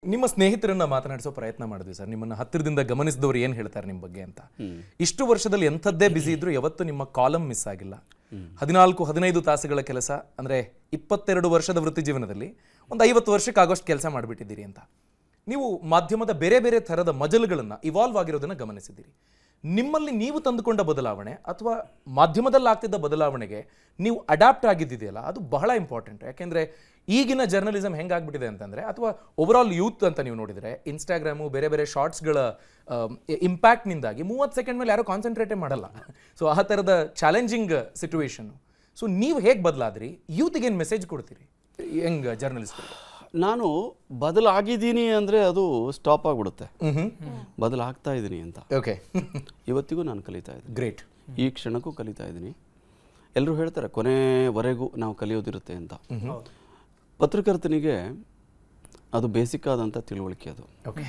ನಿಮ್ಮ ಸ್ನೇಹಿತರನ್ನ ಮಾತನಾಡಿಸೋ ಪ್ರಯತ್ನ ಮಾಡಿದ್ವಿ ಸರ್ ನಿಮ್ಮನ್ನ ಹತ್ತಿರದಿಂದ ಗಮನಿಸಿದವರು ಏನು ಹೇಳ್ತಾರೆ ನಿಮ್ಮ ಬಗ್ಗೆ ಅಂತ ಇಷ್ಟು ವರ್ಷದಲ್ಲಿ ಎಂಥದ್ದೇ ಬಿಸಿ ಇದ್ರೂ ಯಾವತ್ತೂ ನಿಮ್ಮ ಕಾಲಮ್ ಮಿಸ್ ಆಗಿಲ್ಲ ಹದಿನಾಲ್ಕು ಹದಿನೈದು ತಾಸುಗಳ ಕೆಲಸ ಅಂದ್ರೆ ಇಪ್ಪತ್ತೆರಡು ವರ್ಷದ ವೃತ್ತಿ ಜೀವನದಲ್ಲಿ ಒಂದು ಐವತ್ತು ವರ್ಷಕ್ಕೆ ಆಗೋಷ್ಟು ಕೆಲಸ ಮಾಡಿಬಿಟ್ಟಿದ್ದೀರಿ ಅಂತ ನೀವು ಮಾಧ್ಯಮದ ಬೇರೆ ಬೇರೆ ಥರದ ಮಜಲುಗಳನ್ನು ಇವಾಲ್ವ್ ಆಗಿರೋದನ್ನ ಗಮನಿಸಿದ್ದೀರಿ ನಿಮ್ಮಲ್ಲಿ ನೀವು ತಂದುಕೊಂಡ ಬದಲಾವಣೆ ಅಥವಾ ಮಾಧ್ಯಮದಲ್ಲಿ ಆಗ್ತಿದ್ದ ಬದಲಾವಣೆಗೆ ನೀವು ಅಡಾಪ್ಟ್ ಆಗಿದ್ದಿದೆಯಲ್ಲ ಅದು ಬಹಳ ಇಂಪಾರ್ಟೆಂಟ್ ಯಾಕೆಂದ್ರೆ ಈಗಿನ ಜರ್ನಲಿಸಮ್ ಹೆಂಗಾಗ್ಬಿಟ್ಟಿದೆ ಅಂತಂದ್ರೆ ಅಥವಾ ಓವರಾಲ್ ಯೂತ್ ಅಂತ ನೀವು ನೋಡಿದ್ರೆ ಇನ್ಸ್ಟಾಗ್ರಾಮು ಬೇರೆ ಬೇರೆ ಶಾರ್ಟ್ಸ್ಗಳ ಇಂಪ್ಯಾಕ್ಟ್ನಿಂದಾಗಿ ಮೂವತ್ತು ಸೆಕೆಂಡ್ ಮೇಲೆ ಯಾರೋ ಕಾನ್ಸಂಟ್ರೇಟೇ ಮಾಡಲ್ಲ ಸೊ ಆ ಥರದ ಚಾಲೆಂಜಿಂಗ್ ಸಿಚುವೇಶನ್ ಸೊ ನೀವು ಹೇಗೆ ಬದಲಾದ್ರಿ ಯೂತ್ಗೆ ಏನು ಮೆಸೇಜ್ ಕೊಡ್ತೀರಿ ಹೆಂಗ್ ಜರ್ನಲಿಸ್ಟ್ ನಾನು ಬದಲಾಗಿದ್ದೀನಿ ಅಂದರೆ ಅದು ಸ್ಟಾಪ್ ಆಗಿಬಿಡುತ್ತೆ ಬದಲಾಗ್ತಾ ಇದ್ದೀನಿ ಅಂತ ಓಕೆ ಇವತ್ತಿಗೂ ನಾನು ಕಲಿತಾ ಇದ್ದೀನಿ ಗ್ರೇಟ್ ಈ ಕ್ಷಣಕ್ಕೂ ಕಲಿತಾ ಇದ್ದೀನಿ ಎಲ್ಲರೂ ಹೇಳ್ತಾರೆ ಕೊನೆವರೆಗೂ ನಾವು ಕಲಿಯೋದಿರುತ್ತೆ ಅಂತ ಪತ್ರಕರ್ತನಿಗೆ ಅದು ಬೇಸಿಕ್ ಆದಂಥ ತಿಳುವಳಿಕೆ ಅದು ಓಕೆ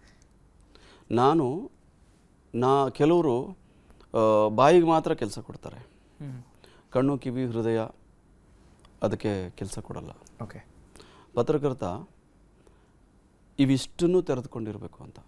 ನಾನು ನಾ ಕೆಲವರು ಆ, ಬಾಯಿಗೆ ಮಾತ್ರ ಕೆಲಸ ಕೊಡ್ತಾರೆ ಕಣ್ಣು ಕಿವಿ ಹೃದಯ ಅದಕ್ಕೆ ಕೆಲಸ ಕೊಡಲ್ಲ ಓಕೆ ಪತ್ರಕರ್ತ ಇವಿಷ್ಟನ್ನು ತೆರೆದುಕೊಂಡಿರಬೇಕು ಅಂತ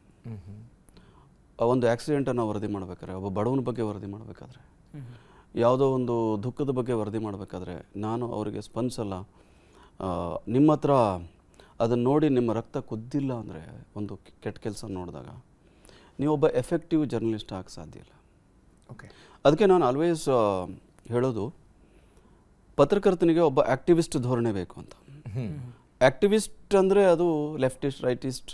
ಆ ಒಂದು ಆಕ್ಸಿಡೆಂಟನ್ನು ವರದಿ ಮಾಡಬೇಕಾದ್ರೆ ಒಬ್ಬ ಬಡವನ ಬಗ್ಗೆ ವರದಿ ಮಾಡಬೇಕಾದ್ರೆ ಯಾವುದೋ ಒಂದು ದುಃಖದ ಬಗ್ಗೆ ವರದಿ ಮಾಡಬೇಕಾದ್ರೆ ನಾನು ಅವರಿಗೆ ಸ್ಪಂದಿಸಲ್ಲ ಆ, ನಿಮ್ಮ ಹತ್ರ ಅದನ್ನು ನೋಡಿ ನಿಮ್ಮ ರಕ್ತ ಕುದ್ದಿಲ್ಲ ಅಂದರೆ ಒಂದು ಕೆಟ್ಟ ಕೆಲಸ ನೋಡಿದಾಗ ನೀವೊಬ್ಬ ಎಫೆಕ್ಟಿವ್ ಜರ್ನಲಿಸ್ಟ್ ಆಗಕ್ಕೆ ಸಾಧ್ಯ ಇಲ್ಲ ಓಕೆ ಅದಕ್ಕೆ ನಾನು ಆಲ್ವೇಸ್ ಹೇಳೋದು ಪತ್ರಕರ್ತನಿಗೆ ಒಬ್ಬ ಆಕ್ಟಿವಿಸ್ಟ್ ಧೋರಣೆ ಬೇಕು ಅಂತ ಆಕ್ಟಿವಿಸ್ಟ್ ಅಂದರೆ ಅದು leftist rightist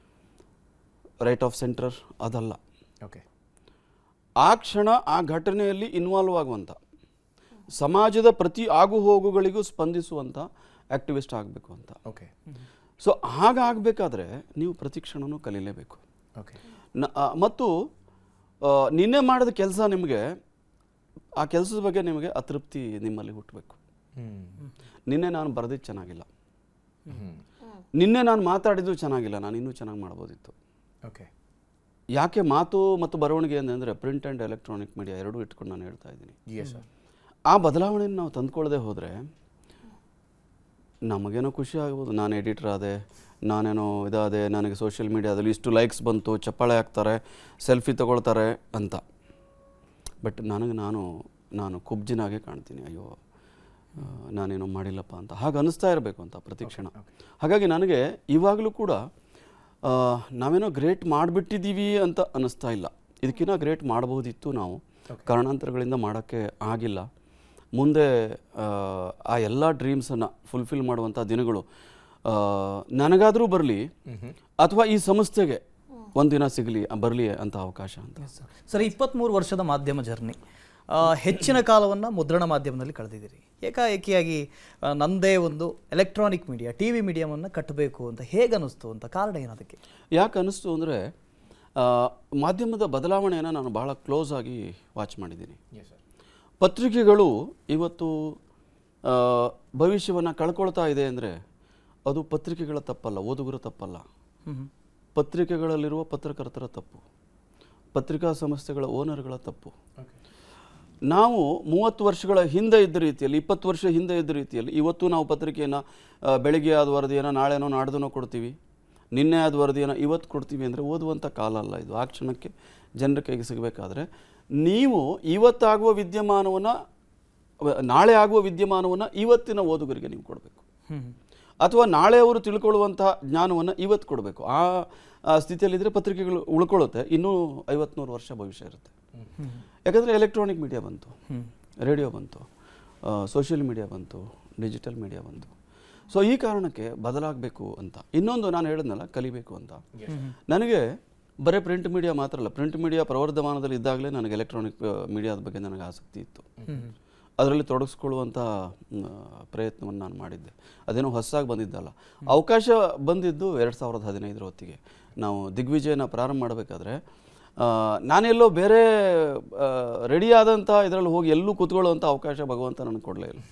right of centre ಅದಲ್ಲ ಓಕೆ ಆ ಕ್ಷಣ ಆ ಘಟನೆಯಲ್ಲಿ ಇನ್ವಾಲ್ವ್ ಆಗುವಂಥ ಸಮಾಜದ ಪ್ರತಿ ಆಗುಹೋಗುಗಳಿಗೂ ಸ್ಪಂದಿಸುವಂಥ ಆಕ್ಟಿವಿಸ್ಟ್ ಆಗಬೇಕು ಅಂತ ಓಕೆ ಸೊ ಹಾಗಾಗಬೇಕಾದ್ರೆ ನೀವು ಪ್ರತಿ ಕ್ಷಣನೂ ಕಲೀಲೇಬೇಕು ಓಕೆ ನ ಆ, ಮತ್ತು ಆ, ನಿನ್ನೆ ಮಾಡಿದ ಕೆಲಸ ನಿಮಗೆ ಆ ಕೆಲಸದ ಬಗ್ಗೆ ನಿಮಗೆ ಅತೃಪ್ತಿ ನಿಮ್ಮಲ್ಲಿ ಹುಟ್ಟಬೇಕು ಹ್ಮ್ ನಿನ್ನೆ ನಾನು ಬರೆದಿದ್ದು ಚೆನ್ನಾಗಿಲ್ಲ ಹ್ಮ್ ನಿನ್ನೆ ನಾನು ಮಾತಾಡಿದ್ದು ಚೆನ್ನಾಗಿಲ್ಲ ನಾನು ಇನ್ನೂ ಚೆನ್ನಾಗಿ ಮಾಡ್ಬೋದಿತ್ತು ಓಕೆ ಯಾಕೆ ಮಾತು ಮತ್ತು ಬರವಣಿಗೆ ಅಂದರೆ ಪ್ರಿಂಟ್ ಆ್ಯಂಡ್ ಎಲೆಕ್ಟ್ರಾನಿಕ್ ಮೀಡಿಯಾ ಎರಡೂ ಇಟ್ಕೊಂಡು ನಾನು ಹೇಳ್ತಾ ಇದ್ದೀನಿ ಎಸ್ ಸರ್ ಆ ಬದಲಾವಣೆಯನ್ನು ನಾವು ತಂದ್ಕೊಳ್ಳದೆ ಹೋದರೆ ನಮಗೇನೋ ಖುಷಿ ಆಗ್ಬೋದು ನಾನು ಎಡಿಟರ್ ಆದೆ ನಾನೇನೋ ಇದಾದೆ ನನಗೆ ಸೋಷಿಯಲ್ ಮೀಡಿಯಾದಲ್ಲಿ ಇಷ್ಟು ಲೈಕ್ಸ್ ಬಂತು ಚಪ್ಪಾಳೆ ಹಾಕ್ತಾರೆ ಸೆಲ್ಫಿ ತಗೊಳ್ತಾರೆ ಅಂತ ಬಟ್ ನನಗೆ ನಾನು ನಾನು ಕುಬ್ಜಿನಾಗೆ ಕಾಣ್ತೀನಿ ಅಯ್ಯೋ ಆ, ನಾನೇನೋ ಮಾಡಿಲ್ಲಪ್ಪ ಅಂತ ಹಾಗೆ ಅನ್ನಿಸ್ತಾ ಇರಬೇಕು ಅಂತ ಪ್ರತಿ ಕ್ಷಣ ಹಾಗಾಗಿ ನನಗೆ ಇವಾಗಲೂ ಕೂಡ ಆ, ನಾವೇನೋ ಗ್ರೇಟ್ ಮಾಡಿಬಿಟ್ಟಿದ್ದೀವಿ ಅಂತ ಅನ್ನಿಸ್ತಾ ಇಲ್ಲ ಇದಕ್ಕಿಂತ ಗ್ರೇಟ್ ಮಾಡಬಹುದಿತ್ತು ನಾವು ಕಾರಣಾಂತರಗಳಿಂದ ಮಾಡೋಕ್ಕೆ ಆಗಿಲ್ಲ ಮುಂದೆ ಆ, ಆ ಎಲ್ಲ ಡ್ರೀಮ್ಸನ್ನು ಫುಲ್ಫಿಲ್ ಮಾಡುವಂಥ ದಿನಗಳು ಆ, ನನಗಾದರೂ ಬರಲಿ ಅಥವಾ ಈ ಸಂಸ್ಥೆಗೆ ಒಂದಿನ ಸಿಗಲಿ ಬರಲಿ ಅಂತ ಅವಕಾಶ ಅಂತ ಸರ್ ಇಪ್ಪತ್ತ್ಮೂರು ವರ್ಷದ ಮಾಧ್ಯಮ ಜರ್ನಿ ಆ, ಹೆಚ್ಚಿನ ಕಾಲವನ್ನು ಮುದ್ರಣ ಮಾಧ್ಯಮದಲ್ಲಿ ಕಳೆದಿದ್ದೀರಿ ಏಕಾಏಕಿಯಾಗಿ ಆ, ನಂದೇ ಒಂದು ಎಲೆಕ್ಟ್ರಾನಿಕ್ ಮೀಡಿಯಾ ಟಿ ವಿ ಮೀಡಿಯಮನ್ನು ಕಟ್ಟಬೇಕು ಅಂತ ಹೇಗೆ ಅನ್ನಿಸ್ತು ಅಂತ ಕಾರಣ ಏನದಕ್ಕೆ ಯಾಕೆ ಅನ್ನಿಸ್ತು ಅಂದರೆ ಮಾಧ್ಯಮದ ಬದಲಾವಣೆಯನ್ನು ನಾನು ಭಾಳ ಕ್ಲೋಸ್ ಆಗಿ ವಾಚ್ ಮಾಡಿದ್ದೀನಿ ಎಸ್ ಸರ್ ಪತ್ರಿಕೆಗಳು ಇವತ್ತು ಭವಿಷ್ಯವನ್ನು ಕಳ್ಕೊಳ್ತಾ ಇದೆ ಅಂದರೆ ಅದು ಪತ್ರಿಕೆಗಳ ತಪ್ಪಲ್ಲ ಓದುಗರ ತಪ್ಪಲ್ಲ ಹ್ಮ್. ಪತ್ರಿಕೆಗಳಲ್ಲಿರುವ ಪತ್ರಕರ್ತರ ತಪ್ಪು ಪತ್ರಿಕಾ ಸಂಸ್ಥೆಗಳ ಓನರ್ಗಳ ತಪ್ಪು ನಾವು ಮೂವತ್ತು ವರ್ಷಗಳ ಹಿಂದೆ ಇದ್ದ ರೀತಿಯಲ್ಲಿ ಇಪ್ಪತ್ತು ವರ್ಷ ಹಿಂದೆ ಇದ್ದ ರೀತಿಯಲ್ಲಿ ಇವತ್ತು ನಾವು ಪತ್ರಿಕೆಯನ್ನು ಆ, ಬೆಳಿಗ್ಗೆ ಆದ ವರದಿಯನ್ನು ನಾಳೆನೋ ನಾಡ್ದನೋ ಕೊಡ್ತೀವಿ ನಿನ್ನೆ ಆದ ವರದಿಯನ್ನು ಇವತ್ತು ಕೊಡ್ತೀವಿ ಅಂದರೆ ಓದುವಂಥ ಕಾಲ ಅಲ್ಲ ಇದು ಆ ಕ್ಷಣಕ್ಕೆ ಜನರ ಕೈಗೆ ಸಿಗಬೇಕಾದ್ರೆ ನೀವು ಇವತ್ತಾಗುವ ವಿದ್ಯಮಾನವನ್ನು ನಾಳೆ ಆಗುವ ವಿದ್ಯಮಾನವನ್ನು ಇವತ್ತಿನ ಓದುಗರಿಗೆ ನೀವು ಕೊಡಬೇಕು ಹ್ಮ್. ಅಥವಾ ನಾಳೆ ಅವರು ತಿಳ್ಕೊಳ್ಳುವಂತಹ ಜ್ಞಾನವನ್ನು ಇವತ್ತು ಕೊಡಬೇಕು ಆ ಆ ಸ್ಥಿತಿಯಲ್ಲಿದ್ದರೆ ಪತ್ರಿಕೆಗಳು ಉಳ್ಕೊಳ್ಳುತ್ತೆ ಇನ್ನೂ ಐವತ್ನೂರು ವರ್ಷ ಭವಿಷ್ಯ ಇರುತ್ತೆ ಯಾಕಂದರೆ ಎಲೆಕ್ಟ್ರಾನಿಕ್ ಮೀಡಿಯಾ ಬಂತು ರೇಡಿಯೋ ಬಂತು ಸೋಷಿಯಲ್ ಮೀಡಿಯಾ ಬಂತು ಡಿಜಿಟಲ್ ಮೀಡಿಯಾ ಬಂತು ಸೊ ಈ ಕಾರಣಕ್ಕೆ ಬದಲಾಗಬೇಕು ಅಂತ ಇನ್ನೊಂದು ನಾನು ಹೇಳಿದ್ನಲ್ಲ ಕಲಿಬೇಕು ಅಂತ ನನಗೆ ಬರೀ ಪ್ರಿಂಟ್ ಮೀಡಿಯಾ ಮಾತ್ರ ಅಲ್ಲ ಪ್ರಿಂಟ್ ಮೀಡಿಯಾ ಪ್ರವರ್ಧಮಾನದಲ್ಲಿ ಇದ್ದಾಗಲೇ ನನಗೆ ಎಲೆಕ್ಟ್ರಾನಿಕ್ ಮೀಡಿಯಾದ ಬಗ್ಗೆ ನನಗೆ ಆಸಕ್ತಿ ಇತ್ತು ಅದರಲ್ಲಿ ತೊಡಗಿಸ್ಕೊಳ್ಳುವಂಥ ಪ್ರಯತ್ನವನ್ನು ನಾನು ಮಾಡಿದ್ದೆ ಅದೇನೋ ಹೊಸದಾಗಿ ಬಂದಿದ್ದಲ್ಲ ಅವಕಾಶ ಬಂದಿದ್ದು ಎರಡು ಸಾವಿರದ ಹದಿನೈದರ ಹೊತ್ತಿಗೆ ನಾವು ದಿಗ್ವಿಜಯನ ಪ್ರಾರಂಭ ಮಾಡಬೇಕಾದ್ರೆ ಆ, ನಾನೆಲ್ಲೋ ಬೇರೆ ರೆಡಿ ಆದಂಥ ಇದರಲ್ಲಿ ಹೋಗಿ ಎಲ್ಲೂ ಕೂತ್ಕೊಳ್ಳುವಂಥ ಅವಕಾಶ ಭಗವಂತ ನನಗೆ ಕೊಡಲೇ ಇಲ್ಲ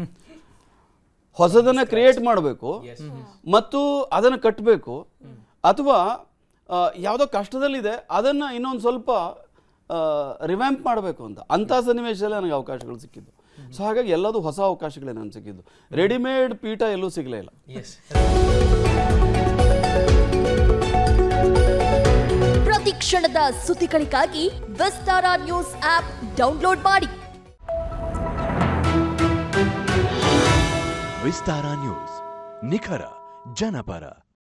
ಹೊಸದನ್ನು ಕ್ರಿಯೇಟ್ ಮಾಡಬೇಕು ಮತ್ತು ಅದನ್ನು ಕಟ್ಟಬೇಕು ಅಥವಾ ಆ, ಯಾವುದೋ ಕಷ್ಟದಲ್ಲಿದೆ ಅದನ್ನು ಇನ್ನೊಂದು ಸ್ವಲ್ಪ ರಿವ್ಯಾಂಪ್ ಮಾಡಬೇಕು ಅಂತ ಅಂಥ ಸನ್ನಿವೇಶದಲ್ಲಿ ನನಗೆ ಅವಕಾಶಗಳು ಸಿಕ್ಕಿದ್ದು ಸೊ ಹಾಗಾಗಿ ಎಲ್ಲದೂ ಹೊಸ ಅವಕಾಶಗಳೇ ನನಗೆ ಸಿಕ್ಕಿದ್ದು ರೆಡಿಮೇಡ್ ಪೀಠ ಎಲ್ಲೂ ಸಿಗಲೇ ಇಲ್ಲ ಎಸ್ ಕ್ಷಣದ ಸುದ್ದಿಗಳಿಗಾಗಿ ವಿಸ್ತಾರ ನ್ಯೂಸ್ ಆಪ್ ಡೌನ್ಲೋಡ್ ಮಾಡಿ ವಿಸ್ತಾರ ನ್ಯೂಸ್ ನಿಖರ ಜನಪರ